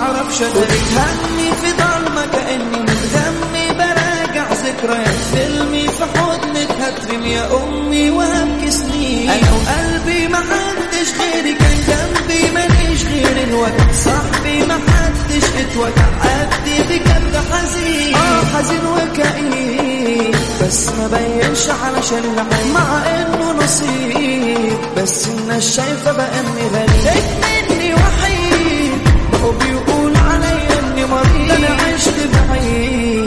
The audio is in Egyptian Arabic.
بعرفش بتهني في ضلمة كأني متغمي براجع ذكريات فيلمي في حضنك هترم يا أمي وهبكي سنين أنا وقلبي ما حدش غيري كان جنبي ماليش غير الوجع صاحبي ما حدش اتوجع قدي بجد حزين اه حزين وكئيب بس ما بينش علشان العين مع انه نصيب بس الناس شايفه باني غريب مني وحيد بقوا بيقول عليا اني مريض ده انا عشت بعيد